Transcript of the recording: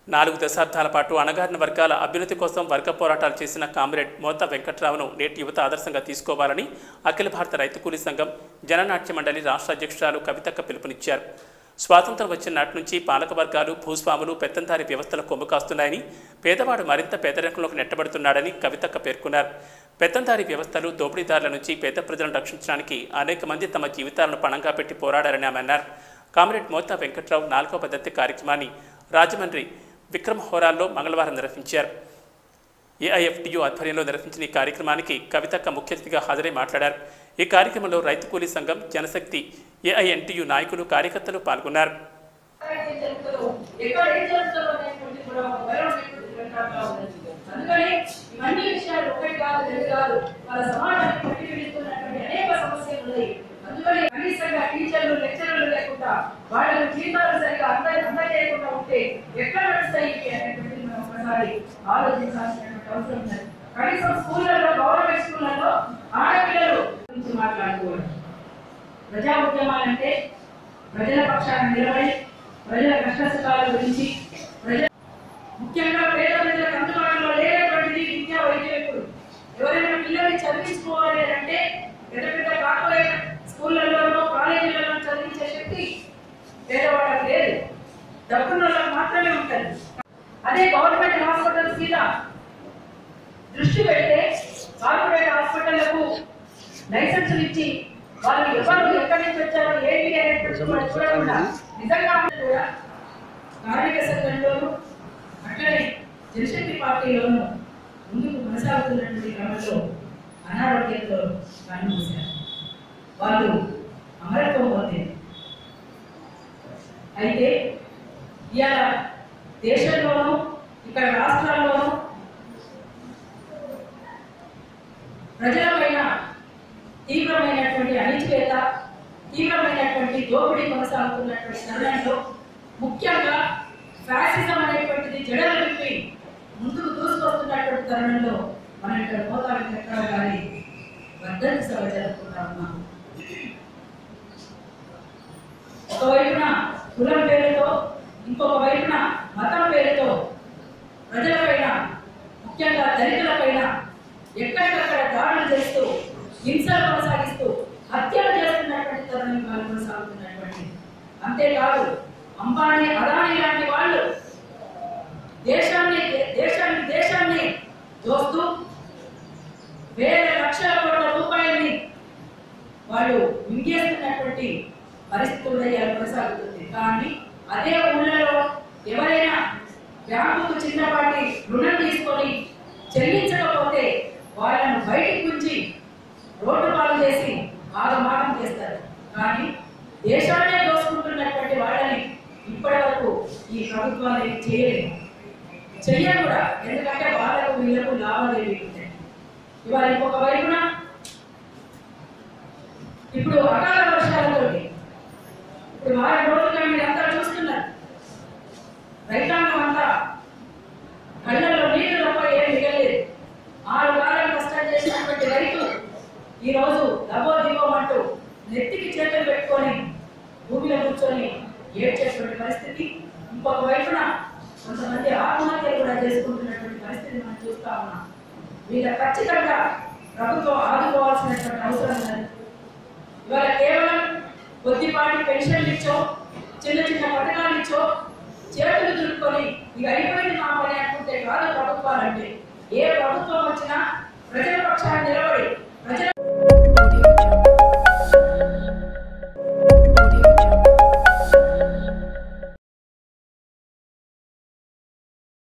నాలుగు దశాబ్దాల పాటు అణగారిన వర్గాల అభ్యున్నతి కోసం వర్గ పోరాటాలు చేసిన కామ్రేడ్ మోత వెంకట్రావును నేటి యువత ఆదర్శంగా తీసుకోవాలని అఖిల భారత రైతు కూలీ సంఘం జననాట్య మండలి రాష్ట్ర అధ్యక్షురాలు కవితక్క పిలుపునిచ్చారు స్వాతంత్రం వచ్చిన నాటి నుంచి పాలక వర్గాలు భూస్వాములు పెత్తందారి వ్యవస్థల కొమ్ము కాస్తున్నాయని పేదవాడు మరింత పేదరికంలోకి నెట్టబడుతున్నాడని కవితక్క పేర్కొన్నారు పెత్తందారి వ్యవస్థలు దోపిడీదారుల నుంచి పేద ప్రజలను రక్షించడానికి అనేక మంది తమ జీవితాలను పణంగా పెట్టి పోరాడారని ఆమె అన్నారు కామ్రేడ్ మోతా వెంకట్రావు నాలుగో పద్ధతి కార్యక్రమాన్ని రాజమండ్రి విక్రమ్ హోరాల్లో మంగళవారం నిర్వహించారు ఏఐఎఫ్టియు ఆధ్వర్యంలో నిర్వహించిన ఈ కార్యక్రమానికి కవితక్క ముఖ్య అతిథిగా హాజరై మాట్లాడారు ఈ కార్యక్రమంలో రైతు కూలీ సంఘం జనశక్తి ఏఐఎన్టీయు నాయకులు కార్యకర్తలు పాల్గొన్నారు ఎక్కడ ఏం చేస్తారో అనేటువంటి కూడా ఒక భయం అనేటువంటి వెంటాడుతూ ఉంది. అందుకని ఇవన్నీ విషయాలు ఒకటి కాదు రెండు కాదు వాళ్ళ సమాజానికి పట్టి వెళ్తున్నటువంటి అనేక సమస్యలు ఉన్నాయి అందుకని కనీసంగా టీచర్లు లెక్చరర్లు లేకుండా వాళ్ళ జీతాలు సరిగా అంద అందజేయకుండా ఉంటే ఎక్కడ నడుస్తాయి ఇవి అనేటువంటిది మనం ఒకసారి ఆలోచించాల్సినటువంటి అవసరం ఉంది కనీసం స్కూళ్ళలో గవర్నమెంట్ స్కూళ్ళలో ఆడపిల్లలు గురించి మాట్లాడుకోవడం ప్రజా ఉద్యమాలంటే ప్రజల పక్షాన నిలబడి ప్రజల కష్ట సుఖాల గురించి ప్రజల ముఖ్యంగా పేద ప్రజలకు అందుబాటులో లేనటువంటిది విద్యా వైద్యం ఇప్పుడు ఎవరైనా పిల్లల్ని చదివించుకోవాలి అని అంటే పెద్ద పెద్ద కార్పొరేట్ స్కూళ్ళలోనో కాలేజీలలో చదివించే శక్తి పేదవాళ్ళకి లేదు డబ్బున్న వాళ్ళకి మాత్రమే ఉంటుంది అదే గవర్నమెంట్ హాస్పిటల్స్ మీద దృష్టి పెడితే కార్పొరేట్ హాస్పిటళ్లకు లైసెన్సులు ఇచ్చి వాళ్ళు ఎవరు ఎక్కడి నుంచి వచ్చారో ఏంటి అనేటువంటి కూడా చూడకుండా నిజంగా కూడా కార్మిక సంఘంలోను అట్లనే జనశక్తి పార్టీలోను ముందుకు కొనసాగుతున్నటువంటి క్రమంలో అనారోగ్యంతో కన్నుమూశారు వాళ్ళు అమరత్వం పొందింది అయితే ఇవాళ దేశంలోనూ ఇక్కడ రాష్ట్రాల్లోనూ ప్రజలపైన తీవ్రమైనటువంటి అణిచివేత తీవ్రమైనటువంటి దోపిడీ కొనసాగుతున్నటువంటి తరుణంలో ముఖ్యంగా ఫ్యాసిజం అనేటువంటిది జడలు విప్పి ముందుకు దూసుకొస్తున్నటువంటి తరుణంలో మనం ఇక్కడ మోతా వెంకట్రావు గారి వర్ధంతి సభ జరుపుకుంటా ఉన్నాం ఒకవైపున కులం పేరుతో ఇంకొక వైపున మతం పేరుతో ప్రజలపైన ముఖ్యంగా దళితులపైన ఎక్కడికక్కడ దాడులు చేస్తూ హింసలు కొనసాగిస్తూ హత్యలు చేస్తున్నటువంటి తరుణం వాళ్ళు కొనసాగుతున్నటువంటి అంతేకాదు అంబానీ అదానీ లాంటి వాళ్ళు దేశాన్ని దేశాన్ని దేశాన్ని దోస్తూ వేల లక్షల కోట్ల రూపాయల్ని వాళ్ళు మింగేస్తున్నటువంటి పరిస్థితులు ఇవాళ కొనసాగుతుంది కానీ అదే ఊళ్ళలో ఎవరైనా బ్యాంకుకు చిన్నపాటి రుణం తీసుకొని చెల్లించకపోతే వాళ్ళను బయటికి ఉంచి రోడ్డు పాలు చేసి ఆగమాగం చేస్తారు కానీ దేశాన్నే దోసుకుంటున్నటువంటి వాళ్ళని ఇప్పటి వరకు ఈ ప్రభుత్వాలు ఏం చేయలేదు చెయ్యరు కూడా ఎందుకంటే వాళ్ళకు వీళ్ళకు లావాదేవీలు ఉంటాయి ఇవాళ ఇంకొక వైపున ఇప్పుడు అకాల వర్షాలతోటి ఇప్పుడు వారం రోజులుగా మీరు అంతా చూస్తున్నారు రైతాంగం అంతా కళ్ళల్లో నీళ్లు తప్ప ఏం మిగలేదు ఆరు కాలం కష్టం చేసినటువంటి రైతు ఈ రోజు దబో దిగోమంటూ నెత్తికి చేతులు పెట్టుకొని భూమిలో కూర్చొని ఏడ్చేటువంటి పరిస్థితి ఇంకొక వైపున కొంతమంది ఆత్మహత్యలు కూడా చేసుకుంటున్నటువంటి పరిస్థితి మనం చూస్తా ఉన్నాం వీళ్ళ ఖచ్చితంగా ప్రభుత్వం ఆదుకోవాల్సినటువంటి అవసరం ఉన్నది ఇవాళ కేవలం కొద్దిపాటి పెన్షన్లు ఇచ్చో చిన్న చిన్న పథకాలు ఇచ్చో చేతులు దులుపుకొని ఇక అయిపోయింది మా పని అనుకుంటే కాదు ప్రభుత్వాలంటే ఏ ప్రభుత్వం వచ్చినా ప్రజల పక్షాన్ని నిలబడి ప్రజల